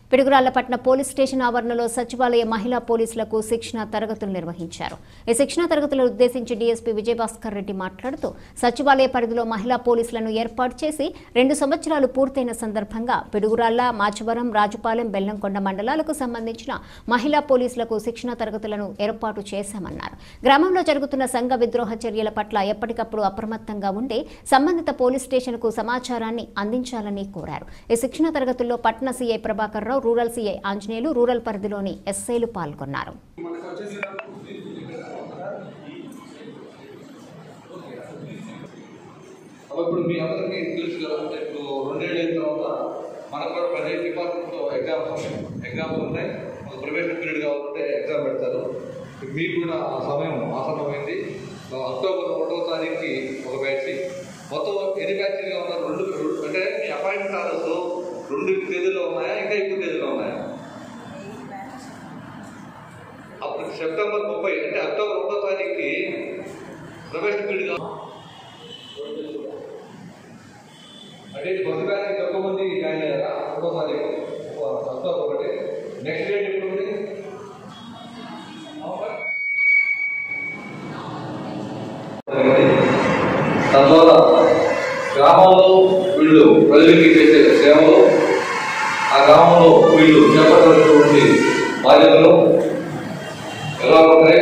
పిడుగురాళ్లపట్నం police station ఆవరణలో సచివాలయ మహిళా పోలీసులకు శిక్షణ తరగతులు నిర్వహించారు ఈ శిక్షణ తరగతులను ఉద్దేశించి డీఎస్పీ విజయభాస్కర్ రెడ్డి మాట్లాడుతూ సచివాలయ పరిధిలో మహిళా పోలీసులను ఏర్పాటు చేసి రెండు సంవత్సరాలు పూర్తయిన సందర్భంగా పిడుగురాళ్ల మాచవరం రాజుపాలెం బెల్లంకొండ మండలాలకు సంబంధించిన మహిళా పోలీసులకు శిక్షణ తరగతులను ఏర్పాటు చేశామన్నారు గ్రామంలో జరుగుతున్న సంఘ విద్రోహ చర్యల పట్ల ఎప్పటికప్పుడు అప్రమత్తంగా ఉండి సంబంధిత పోలీస్ స్టేషన్కు సమాచారాన్ని అందించాలని కోరారు ఈ శిక్షణ తరగతుల్లో పట్న CI Prabhakar Rao rural CI Anjaneyulu rural పరిధిలోని ఎస్ఐలు పాల్గొన్నారు అవి ఇప్పుడు మీ అందరికీ తెలుసు కదా అంటే ఇప్పుడు రెండేళ్ళు అయిన తర్వాత మనకు కూడా ప్రతి డిపార్ట్మెంట్లో ఎగ్జామ్స్ ఉన్నాయి ఎగ్జామ్స్ ఉన్నాయి ఒక ప్రొబేషన్ పీరియడ్ కావాలంటే ఎగ్జామ్ పెడతారు మీకు కూడా ఆ సమయం ఆసన్నమైంది ఆ అక్టోబర్ ఒకటో తారీఖుకి ఒక బ్యాచ్ మొత్తం ఎన్ని బ్యాచ్లుగా ఉన్నారు రెండు రెండు- అంటే మీ అపాయింట్మెంట్ ఆర్డర్స్ రెండు తేదీలో ఉన్నాయా ఇంకా ఎక్కువ తేదీలో ఉన్నాయా అప్పుడు సెప్టెంబర్ ముప్పై అంటే అక్టోబర్ ఒకటో తారీఖుకి ప్రొబేషన్ పీరియడ్ కావాలి అంటే ఇది ఫస్ట్ బ్యాచ్ తక్కువ మంది జాయిన్ అయ్యారా ఒకటో తారీఖు అక్టోబర్ ఒకటి నెక్స్ట్ డేట్ ఎప్పుడు ఉంది తద్వారా గ్రామంలో వీళ్ళు ప్రజలకి చేసే సేవలు ఆ గ్రామంలో వీళ్ళు చేపట్టినటువంటి బాధ్యతలు ఎలా ఉంటాయి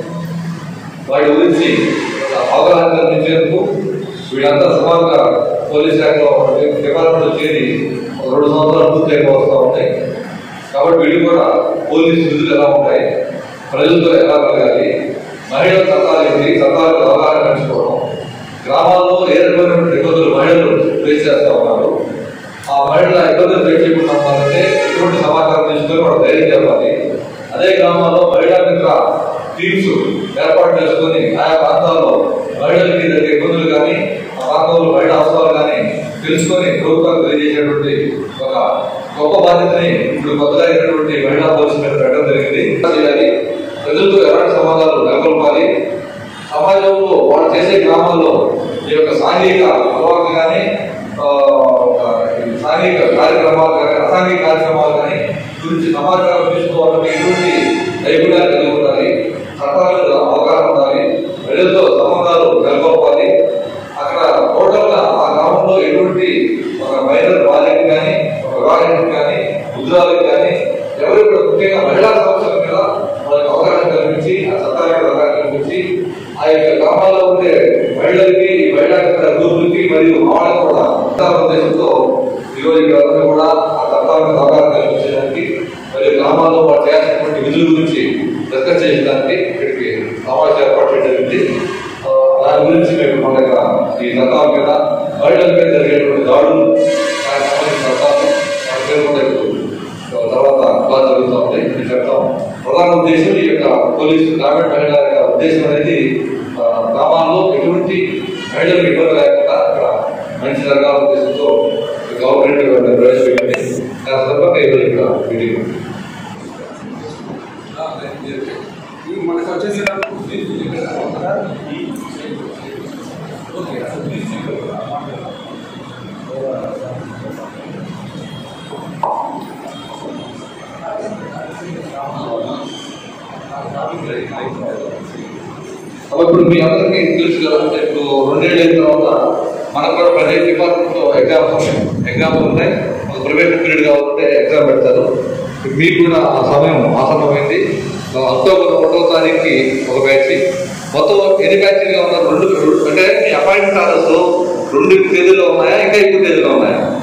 వాటి గురించి అవగాహన కల్పించేందుకు వీళ్ళంతా సమానంగా పోలీస్ శాఖలో డిపార్ట్మెంట్లో చేరి ఒక రెండు సంవత్సరాలు పూర్తి అయిపోతూ ఉంటాయి కాబట్టి వీళ్ళు కూడా పోలీసు విధులు ఎలా ఉంటాయి ప్రజలతో ఎలా కలగాలి మహిళల చట్టాలు ఏంటి చట్టాలకు అవగాహన పెంచుకోవడం గ్రామాల్లో ఏ రకమైనటువంటి ఇబ్బందులు మహిళలు ఫేస్ చేస్తూ ఉన్నారు ఆ మహిళల ఇబ్బందులు ఫేస్ చేయకుండా ఉండాలంటే ఎటువంటి సమాచారం తీసుకొని వాళ్ళు ధైర్యం చెప్పాలి అదే గ్రామాల్లో మహిళా మిత్ర టీమ్స్ ఏర్పాటు చేసుకొని ఆయా ప్రాంతాల్లో మహిళలకి జరిగే ఇబ్బందులు కానీ ఆ ప్రాంతంలో మహిళా అవసరాలు కానీ తెలుసుకొని ప్రభుత్వానికి తెలియజేసేటువంటి ఒక గొప్ప బాధ్యతని ఇప్పుడు కొత్తగా అయినటువంటి మహిళా పోలీసు మీద పెట్టడం జరిగింది చేయాలి ప్రజలతో ఎలాంటి సంబంధాలు నెలకొల్పాలి సమాజంలో వాళ్ళు చేసే గ్రామాల్లో ఈ యొక్క సాంఘిక అలవాట్లు కానీ ఆ, ఈ సాంఘిక కార్యక్రమాలు కానీ అసాంఘిక కార్యక్రమాలు కానీ గురించి సమాచారం తీసుకోవాలంటే ఎటువంటి నైపుణ్యాలు కలిగి ఉండాలి చట్టాల మీద అవగాహన ఉండాలి ప్రజలతో సంబంధాలు నెలకొల్పాలి అక్కడ టోటల్ గా ఆ గ్రామంలో ఎటువంటి ఒక మైనర్ బాలిక కానీ ఒక వివాహిత కానీ ఉద్యోగాలకు కానీ ఎవరు కూడా ముఖ్యంగా మహిళా సమస్యల మీద వాళ్ళకి అవగాహన కల్పించి ఆ చట్టాల మీద అవగాహన కల్పించి ఆ యొక్క గ్రామాల్లో ఉండే మహిళలకి మహిళా గ్రూపులకి మరియు వాళ్ళకి కూడా చట్టాల ఉద్దేశంతో ఈరోజు ఇక్కడ అందరూ కూడా ఆ చట్టాల మీద అవగాహన కల్పించడానికి మరియు గ్రామాల్లో వాళ్ళు చేయాల్సినటువంటి విధుల గురించి డిస్కస్ చేయడానికి ఇక్కడికి సమావేశం ఏర్పాటు చేయడం జరిగింది ఆ, దాని గురించి మేము మన దగ్గర ఈ చట్టాల మీద మహిళల మీద జరిగేటువంటి దాడులు దానికి సంబంధించిన చట్టాలు వాటి పేరు కూడా ఇప్పుడు తర్వాత క్లాస్ జరుగుతూ ఉంటాయి ఈ చట్టం ప్రధాన ఉద్దేశం ఈ యొక్క పోలీసు గ్రామీణ మహిళల యొక్క ఉద్దేశం అనేది ఆ, గ్రామాల్లో ఎటువంటి మహిళలకు ఇబ్బంది లేకుండా అక్కడ మంచి జరగాల ఉద్దేశంతో గవర్నమెంట్ ప్రవేశపెట్టింది దాని సందర్భంగా ఈరోజు ఇక్కడ మీటింగ్ మనకు వచ్చేసి అవి ఇప్పుడు మీ అందరికీ తెలుసు కదా అంటే ఇప్పుడు రెండేళ్ళు అయిన తర్వాత మనకు కూడా ప్రతి డిపార్ట్మెంట్లో ఎగ్జామ్స్ ఉన్నాయి ఎగ్జామ్స్ ఉన్నాయి ఒక ప్రైవేట్ పీరియడ్ కావాలంటే ఎగ్జామ్ పెడతారు మీకు కూడా ఆ సమయం ఆసన్నమైంది ఆ అక్టోబర్ ఒకటో తారీఖుకి ఒక బ్యాచ్ మొత్తం ఎన్ని బ్యాచ్లుగా ఉన్నారు రెండు రెండు- అంటే మీ అపాయింట్మెంట్ ఆర్డర్స్ రెండు తేదీలో ఉన్నాయా ఇంకా ఎక్కువ తేదీలో ఉన్నాయా